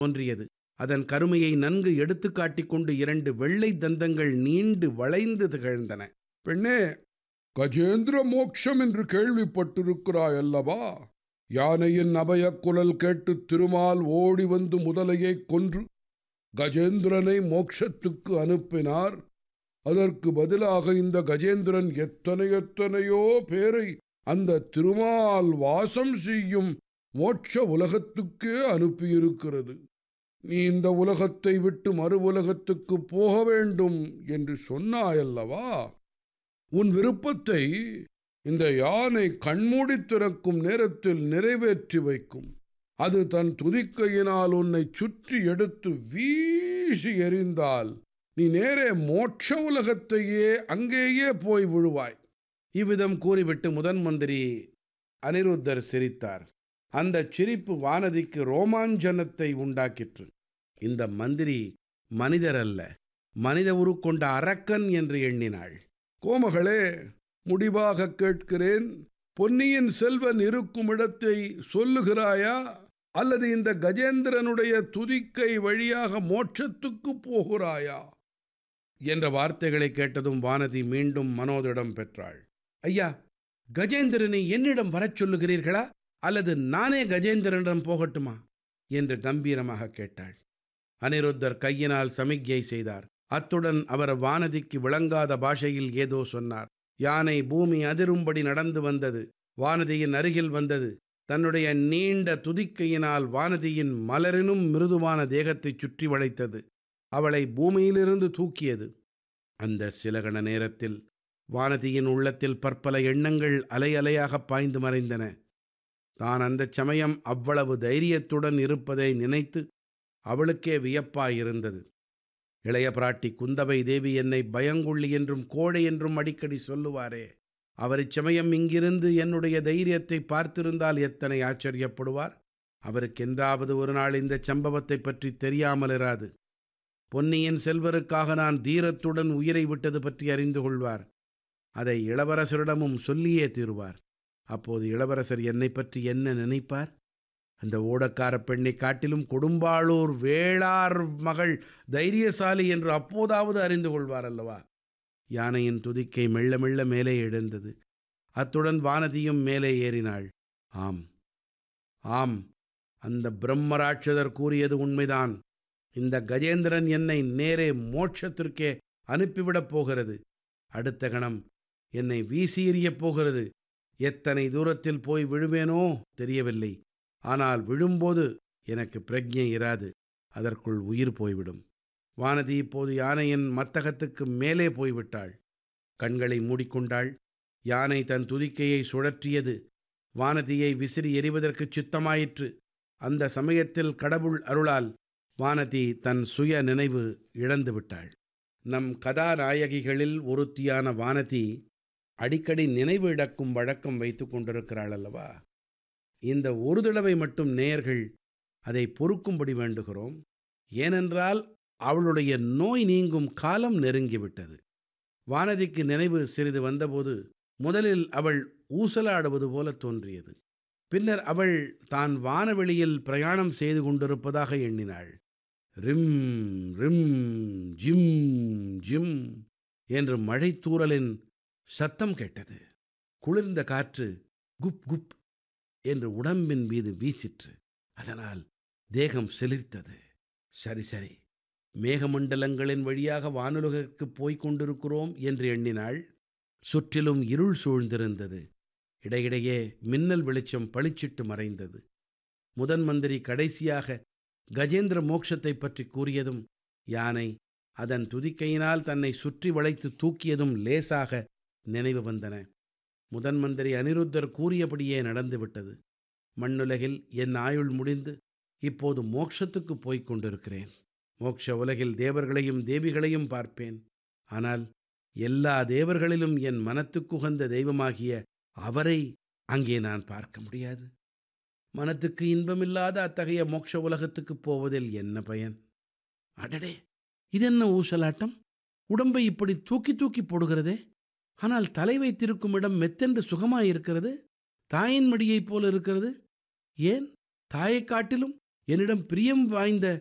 தோன்றியது அதன் கருமையை நன்கு எடுத்துக் காட்டிக் கொண்டு இரண்டு வெள்ளை தந்தங்கள் நீண்டு வளைந்து திகழ்ந்தன பெண்ணே கஜேந்திர மோட்சம் என்று கேள்விப்பட்டிருக்கிறாய் அல்லவா யானையின் அபயக் குரல் கேட்டு திருமால் ஓடி வந்து முதலையை கொன்று கஜேந்திரனை மோட்சத்துக்கு அனுப்பினார் அதற்கு பதிலாக இந்த கஜேந்திரன் எத்தனை எத்தனையோ பேரை அந்த திருமால் வாசம் செய்யும் மோட்ச உலகத்துக்கே அனுப்பியிருக்கிறது நீ இந்த உலகத்தை விட்டு மறு உலகத்துக்கு போக வேண்டும் என்று சொன்னாயல்லவா உன் விருப்பத்தை இந்த யானை கண்மூடி திறக்கும் நேரத்தில் நிறைவேற்றி வைக்கும் அது தன் துதிக்கையினால் உன்னை சுற்றி எடுத்து வீசி எறிந்தால் நீ நேரே மோட்ச உலகத்தையே அங்கேயே போய் விழுவாய் இவ்விதம் கூறிவிட்டு முதன் மந்திரி அனிருத்தர் சிரித்தார் அந்தச் சிரிப்பு வானதிக்கு ரோமாஞ்சனத்தை உண்டாக்கிற்று இந்த மந்திரி மனிதர் அல்ல மனித உருக்கொண்ட அரக்கன் என்று எண்ணினாள் கோமகளே முடிவாக கேட்கிறேன் பொன்னியின் செல்வன் இருக்கும் இடத்தை சொல்லுகிறாயா அல்லது இந்த கஜேந்திரனுடைய துதிக்கை வழியாக மோட்சத்துக்கு போகிறாயா என்ற வார்த்தைகளை கேட்டதும் வானதி மீண்டும் மனோதிடம் பெற்றாள் ஐயா கஜேந்திரனை என்னிடம் வரச் சொல்லுகிறீர்களா அல்லது நானே கஜேந்திரனிடம் போகட்டுமா என்று கம்பீரமாக கேட்டாள் அனிருத்தர் கையினால் சமிக்ஞை செய்தார் அத்துடன் அவர் வானதிக்கு விளங்காத பாஷையில் ஏதோ சொன்னார் யானை பூமி அதிரும்படி நடந்து வந்தது வானதியின் அருகில் வந்தது தன்னுடைய நீண்ட துதிக்கையினால் வானதியின் மலரினும் மிருதுவான தேகத்தைச் சுற்றி வளைத்தது அவளை பூமியிலிருந்து தூக்கியது அந்த சில கண நேரத்தில் வானதியின் உள்ளத்தில் பற்பல எண்ணங்கள் அலை அலையாக பாய்ந்து மறைந்தன தான் அந்தச் சமயம் அவ்வளவு தைரியத்துடன் இருப்பதை நினைத்து அவளுக்கே வியப்பாயிருந்தது இளைய பிராட்டி குந்தவை தேவி என்னை பயங்குள்ளி என்றும் கோழை என்றும் அடிக்கடி சொல்லுவாரே அவர் இச்சமயம் இங்கிருந்து என்னுடைய தைரியத்தை பார்த்திருந்தால் எத்தனை ஆச்சரியப்படுவார் அவருக்கென்றாவது ஒரு நாள் இந்த சம்பவத்தை பற்றி தெரியாமல் இராது பொன்னியின் செல்வருக்காக நான் தீரத்துடன் உயிரை விட்டது பற்றி அறிந்து கொள்வார் அதை இளவரசரிடமும் சொல்லியே தீருவார் அப்போது இளவரசர் என்னை பற்றி என்ன நினைப்பார் அந்த ஓடக்கார பெண்ணை காட்டிலும் கொடும்பாளூர் வேளார் மகள் தைரியசாலி என்று அப்போதாவது அறிந்து கொள்வார் அல்லவா யானையின் துதிக்கை மெல்ல மெல்ல மேலே எழுந்தது அத்துடன் வானதியும் மேலே ஏறினாள் ஆம் ஆம் அந்த பிரம்மராட்சதர் கூறியது உண்மைதான் இந்த கஜேந்திரன் என்னை நேரே மோட்சத்திற்கே அனுப்பிவிடப் போகிறது அடுத்த கணம் என்னை வீசி எறியப் போகிறது எத்தனை தூரத்தில் போய் விழுவேனோ தெரியவில்லை ஆனால் விழும்போது எனக்கு பிரஜை இராது அதற்குள் உயிர் போய்விடும் வானதி இப்போது யானையின் மத்தகத்துக்கு மேலே போய்விட்டாள் கண்களை மூடிக்கொண்டாள் யானை தன் துதிக்கையை சுழற்றியது வானதியை விசிறி எறிவதற்கு சித்தமாயிற்று அந்த சமயத்தில் கடவுள் அருளால் வானதி தன் சுய நினைவு இழந்து விட்டாள் நம் கதாநாயகிகளில் ஒருத்தியான வானதி அடிக்கடி நினைவு இழக்கும் வழக்கம் வைத்து கொண்டிருக்கிறாள் அல்லவா இந்த ஒரு தடவை மட்டும் நேயர்கள் அதை பொறுக்கும்படி வேண்டுகிறோம் ஏனென்றால் அவளுடைய நோய் நீங்கும் காலம் நெருங்கிவிட்டது வானதிக்கு நினைவு சிறிது வந்தபோது முதலில் அவள் ஊசலாடுவது போல தோன்றியது பின்னர் அவள் தான் வானவெளியில் பிரயாணம் செய்து கொண்டிருப்பதாக எண்ணினாள் ரிம் ரிம் ஜிம் ஜிம் என்று மழைத்தூறலின் சத்தம் கேட்டது குளிர்ந்த காற்று குப் குப் என்று உடம்பின் மீது வீசிற்று அதனால் தேகம் சிலிர்த்தது சரி சரி மேகமண்டலங்களின் வழியாக வானுலகிற்கு போய்க் கொண்டிருக்கிறோம் என்று எண்ணினாள் சுற்றிலும் இருள் சூழ்ந்திருந்தது இடையிடையே மின்னல் வெளிச்சம் பளிச்சிட்டு மறைந்தது முதன் மந்திரி கடைசியாக கஜேந்திர மோட்சத்தை பற்றி கூறியதும் யானை அதன் துதிக்கையினால் தன்னை சுற்றி வளைத்து தூக்கியதும் லேசாக நினைவு வந்தன முதன் மந்திரி அனிருத்தர் கூறியபடியே நடந்துவிட்டது மண்ணுலகில் என் ஆயுள் முடிந்து இப்போது மோட்சத்துக்கு போய்க் கொண்டிருக்கிறேன் மோட்ச உலகில் தேவர்களையும் தேவிகளையும் பார்ப்பேன் ஆனால் எல்லா தேவர்களிலும் என் மனத்துக்குகந்த தெய்வமாகிய அவரை அங்கே நான் பார்க்க முடியாது மனத்துக்கு இன்பமில்லாத அத்தகைய மோட்ச உலகத்துக்குப் போவதில் என்ன பயன் அடடே இதென்ன ஊசலாட்டம் உடம்பை இப்படி தூக்கி தூக்கி போடுகிறதே ஆனால் தலை வைத்திருக்கும் இடம் மெத்தென்று சுகமாயிருக்கிறது தாயின் மடியைப் போல இருக்கிறது ஏன் தாயைக் காட்டிலும் என்னிடம் பிரியம் வாய்ந்த